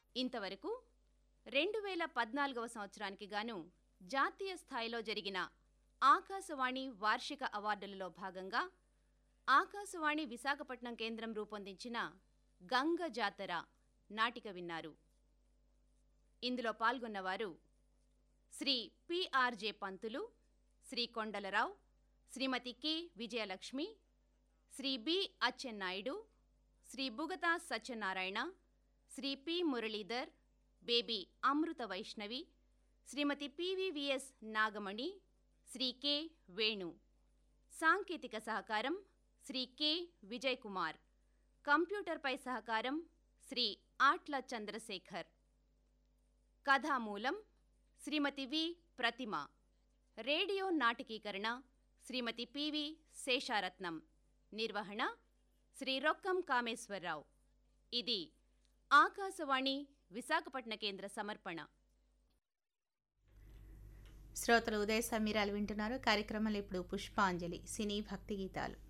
ఇంతవరకు రెండు వేల పద్నాలుగవ సంవత్సరానికి గాను జాతీయ స్థాయిలో జరిగిన ఆకాశవాణి వార్షిక అవార్డులలో భాగంగా ఆకాశవాణి విశాఖపట్నం కేంద్రం రూపొందించిన గంగ జాతర నాటిక విన్నారు ఇందులో పాల్గొన్నవారు Shri PRJ Pantulu Shri Kondalarao Shrimati K Vijayalakshmi Shri B Atchannaidu Shri Bugata Satyanarayana Shri P Muralidhar baby Amrita Vaishnavi Shrimati PVVS Nagamani Shri K Venu సాంకేతిక సహకారం శ్రీ కె విజయ్ కుమార్ కంప్యూటర్పై సహకారం శ్రీ ఆట్ల చంద్రశేఖర్ కథామూలం శ్రీమతి వి ప్రతిమ రేడియో నాటకీకరణ శ్రీమతి పివి శేషారత్నం నిర్వహణ శ్రీ రొక్కం కామేశ్వరరావు ఇది ఆకాశవాణి విశాఖపట్న కేంద్ర సమర్పణ శ్రోతలు ఉదయ సమీరాలు వింటున్నారు కార్యక్రమంలో ఇప్పుడు పుష్పాంజలి సినీ భక్తి గీతాలు